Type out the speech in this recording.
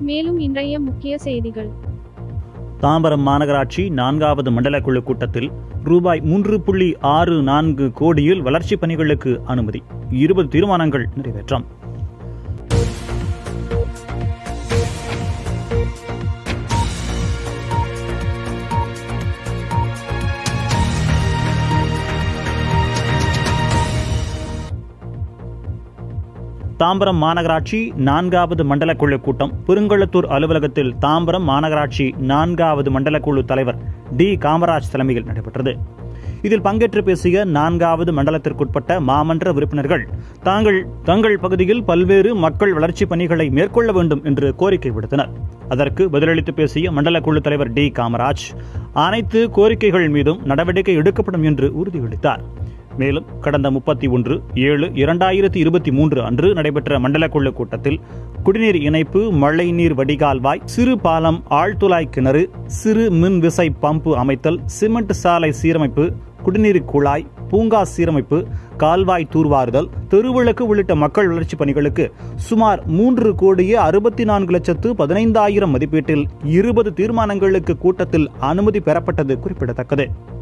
மேலும் இன்றைய முக்கிய செய்திகள் தாம்பரம் மாநகராட்சி நான்காவது மண்டல குழு கூட்டத்தில் ரூபாய் மூன்று புள்ளி ஆறு நான்கு கோடியில் வளர்ச்சிப் பணிகளுக்கு அனுமதி இருபது தீர்மானங்கள் நிறைவேற்றம் தாம்பரம் மாநகராட்சி நான்காவது மண்டல குழு கூட்டம் பெருங்கழுத்தூர் அலுவலகத்தில் தாம்பரம் மாநகராட்சி நான்காவது மண்டல குழு தலைவர் டி காமராஜ் தலைமையில் நடைபெற்றது இதில் பங்கேற்று பேசிய நான்காவது மண்டலத்திற்குட்பட்ட மாமன்ற உறுப்பினர்கள் தாங்கள் தங்கள் பகுதியில் பல்வேறு மக்கள் வளர்ச்சிப் பணிகளை மேற்கொள்ள வேண்டும் என்று கோரிக்கை விடுத்தனர் அதற்கு பதிலளித்து பேசிய மண்டல குழு தலைவர் டி காமராஜ் அனைத்து கோரிக்கைகள் மீதும் நடவடிக்கை எடுக்கப்படும் என்று உறுதியளித்தார் மேலும் கடந்த முப்பத்தி ஒன்று ஏழு இரண்டாயிரத்தி இருபத்தி மூன்று அன்று நடைபெற்ற மண்டல குழு கூட்டத்தில் குடிநீர் இணைப்பு மழைநீர் வடிகால்வாய் சிறு பாலம் ஆழ்துளாய் கிணறு சிறு மின் விசை பம்பு அமைத்தல் சிமெண்ட் சாலை சீரமைப்பு குடிநீர் குழாய் பூங்கா சீரமைப்பு கால்வாய் தூர்வாறுதல் தெருவிளக்கு உள்ளிட்ட மக்கள் வளர்ச்சிப் பணிகளுக்கு சுமார் மூன்று கோடியே அறுபத்தி நான்கு லட்சத்து பதினைந்தாயிரம் மதிப்பீட்டில் இருபது தீர்மானங்களுக்கு கூட்டத்தில் அனுமதி பெறப்பட்டது குறிப்பிடத்தக்கது